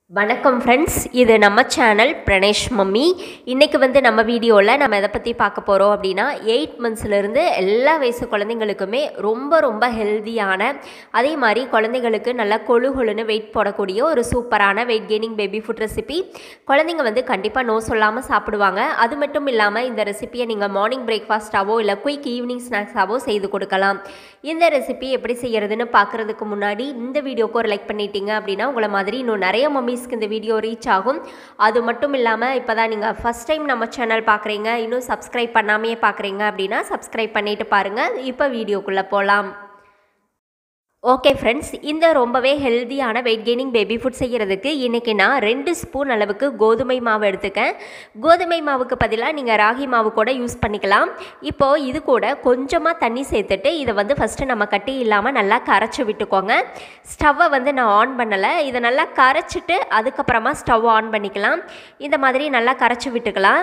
வணக்கம் ஃப்ரெண்ட்ஸ் இது நம்ம சேனல் பிரணேஷ் மம்மி இன்றைக்கி வந்து நம்ம வீடியோவில் நம்ம எதை பற்றி பார்க்க போகிறோம் அப்படின்னா எயிட் மந்த்ஸ்லேருந்து எல்லா வயசு குழந்தைங்களுக்குமே ரொம்ப ரொம்ப ஹெல்தியான அதே மாதிரி குழந்தைங்களுக்கு நல்லா கொழு கொழுன்னு வெயிட் போடக்கூடிய ஒரு சூப்பரான weight gaining baby food recipe குழந்தைங்க வந்து கண்டிப்பாக நோ சொல்லாமல் சாப்பிடுவாங்க அது மட்டும் இல்லாமல் இந்த ரெசிபியை நீங்கள் மார்னிங் பிரேக்ஃபாஸ்ட்டாவோ இல்லை குயிக் ஈவினிங் ஸ்நாக்ஸாவோ செய்து கொடுக்கலாம் இந்த ரெசிபி எப்படி செய்கிறதுன்னு பார்க்குறதுக்கு முன்னாடி இந்த வீடியோக்கு ஒரு லைக் பண்ணிட்டீங்க அப்படின்னா உங்களை மாதிரி இன்னும் நிறைய மம்மிஸ்க்கு இந்த வீடியோ ரீச் ஆகும் அது மட்டும் இல்லாமல் இப்போ தான் நீங்கள் ஃபஸ்ட் டைம் நம்ம சேனல் பார்க்குறீங்க இன்னும் சப்ஸ்கிரைப் பண்ணாமையே பார்க்குறீங்க அப்படின்னா சப்ஸ்கிரைப் பண்ணிட்டு பாருங்கள் இப்போ வீடியோக்குள்ளே போகலாம் ஓகே ஃப்ரெண்ட்ஸ் இந்த ரொம்பவே ஹெல்தியான வெயிட் கெய்னிங் பேபி ஃபுட் செய்கிறதுக்கு இன்றைக்கி நான் ரெண்டு ஸ்பூன் அளவுக்கு கோதுமை மாவு எடுத்துக்கேன் கோதுமை மாவுக்கு பதிலாக நீங்கள் ராகி மாவு கூட யூஸ் பண்ணிக்கலாம் இப்போது இது கூட கொஞ்சமாக தண்ணி சேர்த்துட்டு இதை வந்து ஃபஸ்ட்டு நம்ம கட்டி இல்லாமல் நல்லா கரைச்சி விட்டுக்கோங்க ஸ்டவ்வை வந்து நான் ஆன் பண்ணலை இதை நல்லா கரைச்சிட்டு அதுக்கப்புறமா ஸ்டவ் ஆன் பண்ணிக்கலாம் இந்த மாதிரி நல்லா கரைச்சி விட்டுக்கலாம்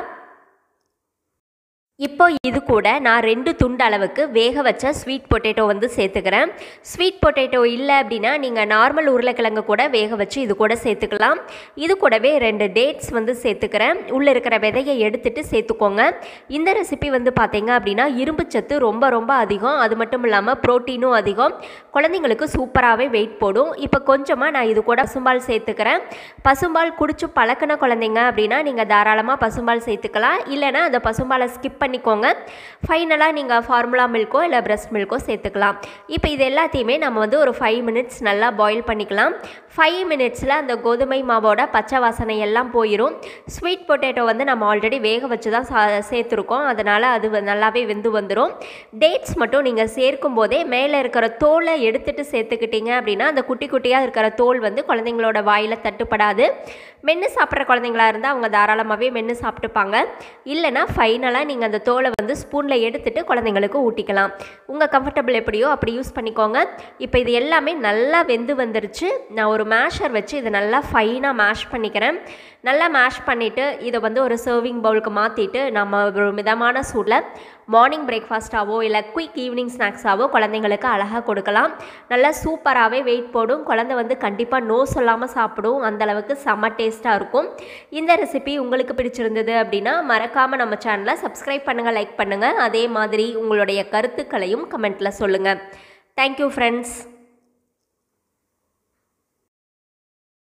இப்போ இது கூட நான் ரெண்டு துண்டு அளவுக்கு வேக வச்ச ஸ்வீட் பொட்டேட்டோ வந்து சேர்த்துக்கிறேன் ஸ்வீட் பொட்டேட்டோ இல்லை அப்படின்னா நீங்கள் நார்மல் உருளைக்கிழங்கு கூட வேக வச்சு இது கூட சேர்த்துக்கலாம் இது கூடவே ரெண்டு டேட்ஸ் வந்து சேர்த்துக்கிறேன் உள்ளே இருக்கிற விதையை எடுத்துட்டு சேர்த்துக்கோங்க இந்த ரெசிபி வந்து பார்த்தீங்க அப்படின்னா இரும்பு சத்து ரொம்ப ரொம்ப அதிகம் அது மட்டும் இல்லாமல் ப்ரோட்டீனும் அதிகம் குழந்தைங்களுக்கு சூப்பராகவே வெயிட் போடும் இப்போ கொஞ்சமாக நான் இது கூட பசும்பால் சேர்த்துக்கிறேன் பசும்பால் குடிச்சு பழக்கின குழந்தைங்க அப்படின்னா நீங்கள் தாராளமாக பசும்பால் சேர்த்துக்கலாம் இல்லைனா அந்த பசும்பாலை ஸ்கிப் பண்ணிக்கோங்க ஃபைனலாக நீங்கள் ஃபார்முலா மில்க்கோ இல்லை பிரஸ்ட் மில்க்கோ சேர்த்துக்கலாம் இப்போ இது எல்லாத்தையுமே நம்ம வந்து ஒரு ஃபைவ் மினிட்ஸ் நல்லா பாயில் பண்ணிக்கலாம் ஃபைவ் மினிட்ஸில் அந்த கோதுமை மாவோட பச்சை வாசனை எல்லாம் போயிடும் ஸ்வீட் பொட்டேட்டோ வந்து நம்ம ஆல்ரெடி வேக வச்சு தான் சா சேர்த்துருக்கோம் அதனால் அது வ- நல்லாவே வெந்து வந்துடும் டேட்ஸ் மட்டும் நீங்கள் சேர்க்கும் போதே மேலே இருக்கிற தோலை எடுத்துட்டு சேர்த்துக்கிட்டீங்க அப்படின்னா அந்த குட்டி குட்டியாக இருக்கிற தோல் வந்து குழந்தைங்களோட வாயில் தட்டுப்படாது மென்று சாப்பிட்ற குழந்தைங்களா இருந்தால் அவங்க தாராளமாகவே மென்று சாப்பிட்டுப்பாங்க இல்லைனா ஃபைனலாக நீங்கள் அந்த தோலை வந்து ஸ்பூனில் எடுத்துட்டு குழந்தைங்களுக்கு ஊட்டிக்கலாம் உங்கள் கம்ஃபர்டபுள் எப்படியோ அப்படி யூஸ் பண்ணிக்கோங்க இப்போ இது எல்லாமே நல்லா வெந்து வந்துருச்சு நான் ஒரு மேஷர் வச்சு இதை நல்லா ஃபைனாக மேஷ் பண்ணிக்கிறேன் நல்லா மேஷ் பண்ணிவிட்டு இதை வந்து ஒரு சர்விங் பவுலுக்கு மாற்றிட்டு நம்ம ஒரு மிதமான சூடில் மார்னிங் பிரேக்ஃபாஸ்ட்டாவோ இல்லை குயிக் ஈவினிங் ஸ்நாக்ஸாவோ குழந்தைங்களுக்கு அழகாக கொடுக்கலாம் நல்லா சூப்பராகவே வெயிட் போடும் குழந்தை வந்து கண்டிப்பாக நோ சொல்லாமல் சாப்பிடும் அந்த அளவுக்கு செம்ம டேஸ்ட்டாக இருக்கும் இந்த ரெசிபி உங்களுக்கு பிடிச்சிருந்தது அப்படின்னா மறக்காமல் நம்ம சேனலை சப்ஸ்கிரைப் பண்ணுங்கள் லைக் பண்ணுங்கள் அதே மாதிரி உங்களுடைய கருத்துக்களையும் கமெண்ட்டில் சொல்லுங்கள் தேங்க்யூ ஃப்ரெண்ட்ஸ்